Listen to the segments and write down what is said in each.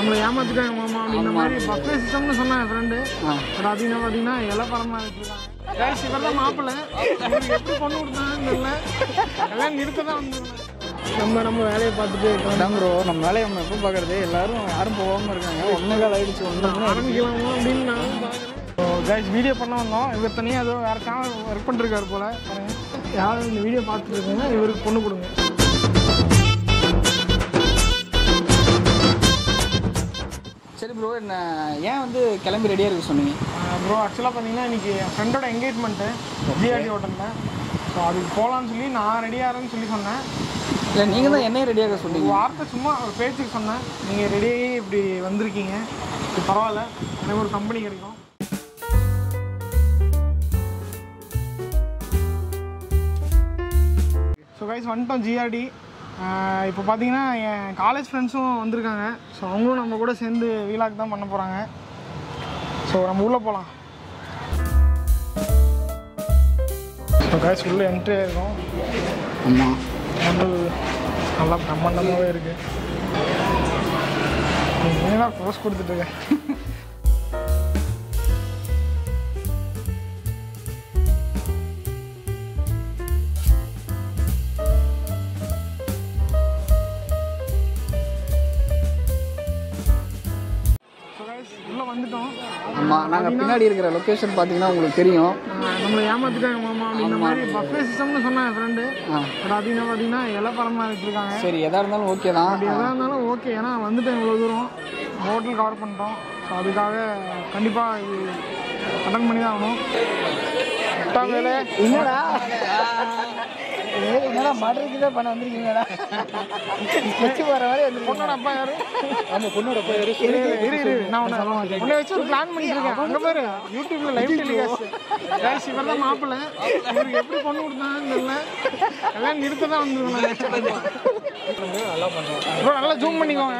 நம்மளை ஏமாத்திட்டாங்க மாமா அப்படின்ற மாதிரி பஃபே சிஸ்டம்னு சொன்னான் என் ஃப்ரெண்டு பட் அதிகம் பார்த்தீங்கன்னா இலப்பரமாக வச்சுருக்காங்க கேஸ் இவர் தான் மாப்பிள்ளை இவருக்கு எப்படி பொண்ணு கொடுத்தாங்கன்னு தெரியல கல்யாணம் நிறுத்த தான் வந்துருக்கேன் நம்ம நம்ம வேலையை பார்த்துட்டு அதான் ப்ரோ நம்ம வேலையை நம்ம எப்போ பார்க்குறது எல்லாரும் யாரும் போகாமல் இருக்காங்க ஒன்றே கால் ஆயிடுச்சு ஒன்று ஆரம்பிக்கலாமா அப்படின்னு நானும் பார்க்குறேன் கைஸ் வீடியோ பண்ண வந்தோம் இவர் தனியாக ஏதோ வேறு சேனல் ஒர்க் பண்ணிருக்காரு போல் பாருங்க யாராவது இந்த வீடியோ பார்த்துட்டு இருக்கீங்க இவருக்கு பொண்ணு கொடுங்க சரி ப்ரோ என்ன ஏன் வந்து கிளம்பி ரெடியாக இருக்க சொன்னீங்க ப்ரோ ஆக்சுவலாக பார்த்தீங்கன்னா இன்றைக்கி என் ஃப்ரெண்டோட என்கேஜ்மெண்ட்டு ஜிஆர்டி ஹோட்டலில் ஸோ அதுக்கு போகலான்னு சொல்லி நான் ரெடியாகிறேன்னு சொல்லி சொன்னேன் இல்லை நீங்கள் தான் என்னையும் ரெடியாக ஒரு சொன்னீங்க வார்த்தை சும்மா ஒரு பேச்சுக்கு சொன்னேன் நீங்கள் ரெடியாகி இப்படி வந்திருக்கீங்க இது பரவாயில்ல எனக்கு ஒரு கம்பெனி கிடைக்கும் ஸோ கைஸ் வந்துட்டோம் ஜிஆர்டி இப்போ பார்த்தீங்கன்னா என் காலேஜ் ஃப்ரெண்ட்ஸும் வந்திருக்காங்க ஸோ அவங்களும் நம்ம கூட சேர்ந்து வீலாக் தான் பண்ண போகிறாங்க ஸோ நம்ம உள்ளே போகலாம் ஸோ கைஸ் உள்ளே என்ட்ரி ஆயிருக்கோம் ஆமாம் வந்து நல்லா பிரம்மாண்டமாகவே இருக்கு என்னடா போஸ் கொடுத்துட்டு இருக்க So guys, உள்ள வந்துட்டோம் ஆமாம் நாங்கள் பின்னாடி இருக்கிற லொக்கேஷன் பார்த்தீங்கன்னா உங்களுக்கு தெரியும் ஆஹ் நம்மளை ஏமாத்திட்டாங்க மாமா அப்படின்ற மாதிரி பஃபே சிஸ்டம்னு சொன்னான் என் ஃப்ரெண்டு ஆ பட் அதிகம் பார்த்தீங்கன்னா இலப்பரமாக வச்சுருக்காங்க சரி எதாக இருந்தாலும் ஓகே தான் அப்படி எதாக இருந்தாலும் ஓகே ஏன்னா வந்துட்டேன் இவ்வளோ தூரம் ஹோட்டல் கவர் பண்ணிட்டோம் ஸோ அதுக்காக கண்டிப்பாக இது அட்டன் பண்ணி தான் ஆகணும் எட்டாம் வேலை என்னடா என்னடா மடுறதுக்கு தான் பண்ண வந்திருக்கீங்கடா ஸ்கெட்ச் போகிற மாதிரி வந்து பொண்ணோட அப்பா யாரு ஆமாம் பொண்ணோட போய் இரு இரு, இரு நான் உன்னை உன்னை வச்சு ஒரு பிளான் பண்ணிட்டு இருக்கேன் அங்கே பாரு யூடியூப்ல லைவ் டெலிகாஸ்ட் கேஸ் இவர் தான் மாப்பிள்ளை இவருக்கு எப்படி பொண்ணு கொடுத்தாங்கன்னு தெரியல கல்யாணம் நிறுத்த தான் வந்துருக்கேன் ப்ரோ நல்லா ஜூம் பண்ணிக்கோங்க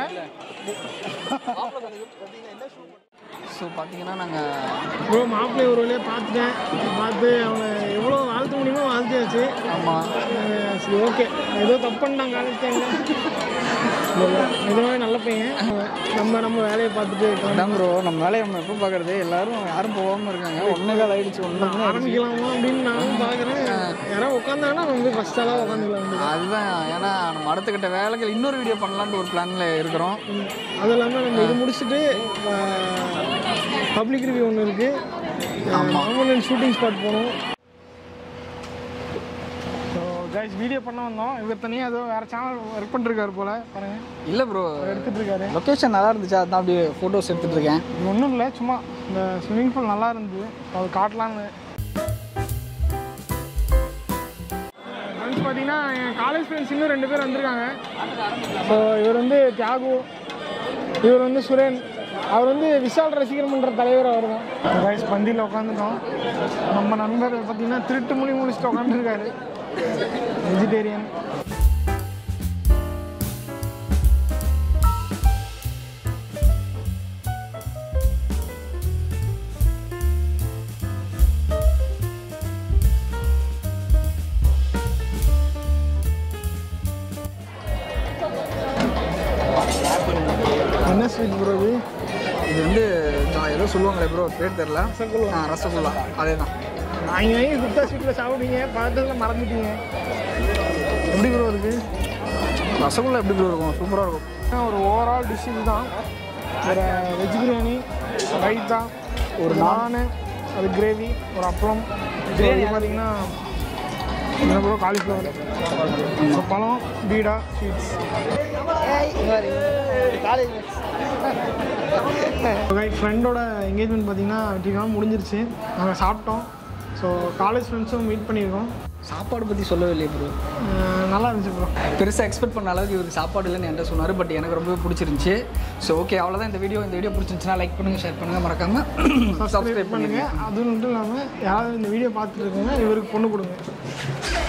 ஸோ பார்த்தீங்கன்னா நாங்கள் ப்ரோ மாப்பிள்ளை ஒரு வழியாக பார்த்துட்டேன் பார்த்து அவனை எவ்வளோ வாழ்த்த முடியுமோ வாழ்த்தியாச்சு ஆமாம் அஹ் சரி ஓகே ஏதோ தப்பு பண்ணிட்டாங்க காலேஜ் நிஜமாவே நல்ல பையன் நம்ம நம்ம வேலையை பார்த்துட்டு இருக்கோம் அதான் ப்ரோ நம்ம வேலையை நம்ம எப்போ பார்க்குறது எல்லாரும் யாரும் போகாமல் இருக்காங்க ஒன்றே கால் ஆயிடுச்சு ஒன்று ஆரம்பிக்கலாமா அப்படின்னு நானும் பார்க்குறேன் யாராவது உட்காந்தாங்கன்னா நம்ம போய் ஃபஸ்ட் ஆளாக உட்காந்துக்கலாம் வந்து அதுதான் ஏன்னா நம்ம அடுத்த கட்ட வேலைகள் இன்னொரு வீடியோ பண்ணலான்ட்டு ஒரு பிளானில் இருக்கிறோம் அது இல்லாமல் நம்ம இது முடிச்சுட்டு பப்ளிக் ரிவ்யூ ஒன்று இருக்குது மாமன் ஷூட்டிங் ஸ்பாட் போகணும் ஸோ கைஸ் வீடியோ பண்ண வந்தோம் இவர் தனியாக ஏதோ வேறு சேனல் ஒர்க் பண்ணிருக்காரு போல் பாருங்க இல்லை ப்ரோ எடுத்துட்டு இருக்காரு லொக்கேஷன் நல்லா இருந்துச்சு அதான் அப்படியே ஃபோட்டோஸ் எடுத்துகிட்டு இருக்கேன் இது ஒன்றும் இல்லை சும்மா இந்த ஸ்விம்மிங் பூல் நல்லா இருந்தது அது காட்டலான்னு ஃப்ரெண்ட்ஸ் பார்த்தீங்கன்னா என் காலேஜ் ஃப்ரெண்ட்ஸ் இன்னும் ரெண்டு பேர் வந்திருக்காங்க ஸோ இவர் வந்து தியாகு இவர் வந்து சுரேன் அவர் வந்து விஷால் ரசிகர் மன்ற தலைவர் அவர் தான் கைஸ் பந்தியில் உட்காந்துட்டோம் நம்ம நண்பர் பார்த்தீங்கன்னா திருட்டு மொழி முடிச்சுட்டு உட்காந்துருக்காரு வெஜிடேரியன் என்ன ஸ்வீட் ப்ரோ இது இது வந்து நான் ஏதோ சொல்லுவாங்களே ப்ரோ பேர் தெரில ரசகுல்லா. ஆ ரசகுல்லா அதே தான் வாங்கி வாங்கி குப்தா ஸ்வீட்டில் சாப்பிடுவீங்க பார்த்ததில் மறந்துட்டீங்க எப்படி ப்ரோ இருக்குது ரசகுல்லா எப்படி ப்ரோ இருக்கும் சூப்பராக இருக்கும் ஒரு ஓவரால் டிஷ் இதுதான் ஒரு வெஜ் பிரியாணி ரைத்தா ஒரு நான் அது கிரேவி ஒரு அப்பளம் கிரேவி பார்த்தீங்கன்னா என்ன ப்ரோ காலிஃப்ளவர் ஒரு பழம் பீடா ஸ்வீட்ஸ் ஃப்ரெண்டோட என்கேஜ்மெண்ட் பார்த்தீங்கன்னா வெற்றிகரமாக முடிஞ்சிருச்சு நாங்கள் சாப்பிட்டோம் ஸோ காலேஜ் ஃப்ரெண்ட்ஸும் மீட் பண்ணியிருக்கோம் சாப்பாடு பற்றி சொல்லவே இல்லையே ப்ரோ அஹ் நல்லா இருந்துச்சு ப்ரோ பெருசாக எக்ஸ்பெக்ட் பண்ண அளவுக்கு இவருக்கு சாப்பாடு இல்லைன்னு என்கிட்ட சொன்னார் பட் எனக்கு ரொம்பவே பிடிச்சிருந்துச்சி ஸோ ஓகே அவ்வளோதான் இந்த வீடியோ இந்த வீடியோ பிடிச்சிருந்துச்சுன்னா லைக் பண்ணுங்கள் ஷேர் பண்ணுங்கள் மறக்காமல் சப்ஸ்கிரைப் பண்ணுங்கள் அது மட்டும் இல்லாமல் யாராவது இந்த வீடியோ பார்த்துட்டு இருக்கீங்க இவருக்கு பொண்ணு கொடுங்க